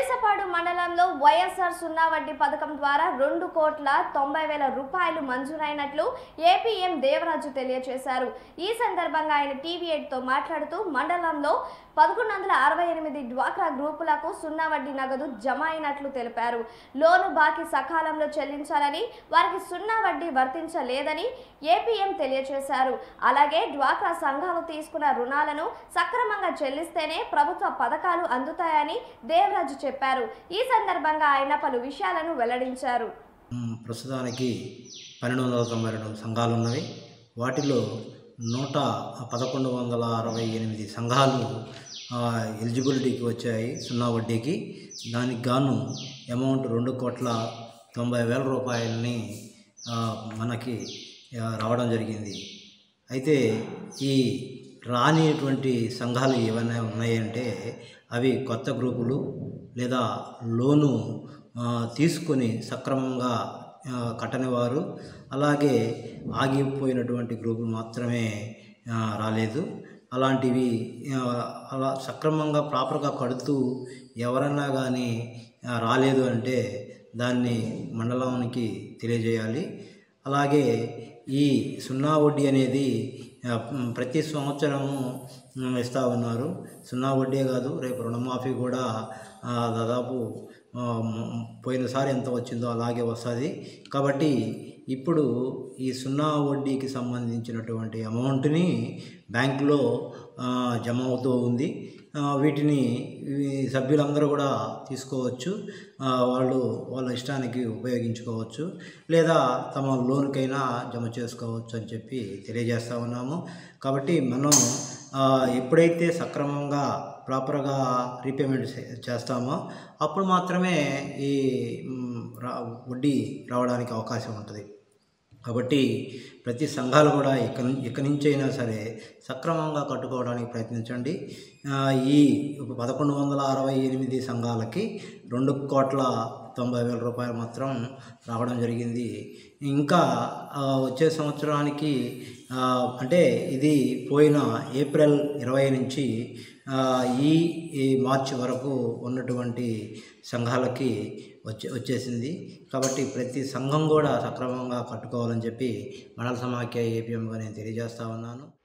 వలసపాడు మండలంలో వైఎస్ఆర్ సున్నా వడ్డీ పథకం ద్వారా రెండు కోట్ల తొంభై వేల రూపాయలు మంజూరైనట్లు ఏపీఎం దేవరాజు తెలియజేశారు ఈ సందర్భంగా ఆయన టీవీ తో మాట్లాడుతూ మండలంలో పదకొండు వందల అరవై ఎనిమిది డ్వాక్రా గ్రూపులకు సున్నా వడ్డీ నగదు జమ అయినట్లు తెలిపారు లోను బాకీ సకాలంలో చెల్లించాలని వారికి సున్నా వడ్డీ వర్తించలేదని ఏపీఎం తెలియజేశారు అలాగే డ్వాక్రా సంఘాలు తీసుకున్న రుణాలను సక్రమంగా చెల్లిస్తేనే ప్రభుత్వ పథకాలు అందుతాయని దేవరాజు చెప్పారు ఈ సందర్భంగా ఆయన పలు విషయాలను వెల్లడించారు మ్, ప్రస్తుతానికి పన్నెండు వందల తొంభై రెండు సంఘాలు ఉన్నవి వాటిలో నూట పదకొండు వందల అరవై ఎనిమిది సంఘాలు ఆ, ఎలిజిబిలిటీకి వచ్చాయి సున్నా వడ్డీకి దానికి గాను అమౌంట్ రెండు కోట్ల తొంభై వేల రూపాయలని ఆ, మనకి ఆ, రావడం జరిగింది అయితే ఈ రానిటువంటి సంఘాలు ఏమైనా ఉన్నాయంటే అవి కొత్త గ్రూపులు లేదా లోను ఆ, తీసుకొని సక్రమంగా ఆ, కట్టని వారు అలాగే ఆగిపోయినటువంటి గ్రూపులు మాత్రమే ఆ, రాలేదు అలాంటివి ఆ, అలా సక్రమంగా ప్రాపర్గా కడుతూ ఎవరన్నా కానీ ఆ, రాలేదు అంటే దాన్ని మండలానికి తెలియజేయాలి అలాగే ఈ సున్నా వడ్డీ అనేది ఆ, మ్, ప్రతి సంవత్సరము మ్, ఇస్తూ ఉన్నారు సున్నా వడ్డీ కాదు రేపు రుణమాఫీ కూడా ఆ, దాదాపు ఆ, మ్, పోయినసారి ఎంత వచ్చిందో అలాగే వస్తుంది కాబట్టి ఇప్పుడు ఈ సున్నా వడ్డీకి సంబంధించినటువంటి అమౌంట్ని బ్యాంకులో ఆ, జమ అవుతూ ఉంది ఆ, వీటిని ఈ సభ్యులందరూ కూడా తీసుకోవచ్చు ఆ, వాళ్ళు వాళ్ళ ఇష్టానికి ఉపయోగించుకోవచ్చు లేదా తమ లోన్కైనా జమ చేసుకోవచ్చు అని చెప్పి తెలియజేస్తా ఉన్నాము కాబట్టి మనం ఆ, ఎప్పుడైతే సక్రమంగా ప్రాపర్గా రీపేమెంట్ చే- చేస్తామో అప్పుడు మాత్రమే ఈ మ్, రా వడ్డీ రావడానికి అవకాశం ఉంటుంది కాబట్టి ప్రతి సంఘాలు కూడా ఇక ఇక నుంచి అయినా సరే సక్రమంగా కట్టుకోవడానికి ప్రయత్నించండి ఆ, ఈ పదకొండు వందల అరవై ఎనిమిది సంఘాలకి రెండు కోట్ల తొంభై వేల రూపాయలు మాత్రం రావడం జరిగింది ఇంకా ఆ, వచ్చే సంవత్సరానికి ఆ, అంటే ఇది పోయిన ఏప్రిల్ ఇరవై నుంచి ఆ, ఈ ఈ మార్చి వరకు ఉన్నటువంటి సంఘాలకి వచ్చే వచ్చేసింది కాబట్టి ప్రతి సంఘం కూడా సక్రమంగా కట్టుకోవాలని చెప్పి మండల సమాఖ్య ఏపీఎంగా నేను తెలియజేస్తా ఉన్నాను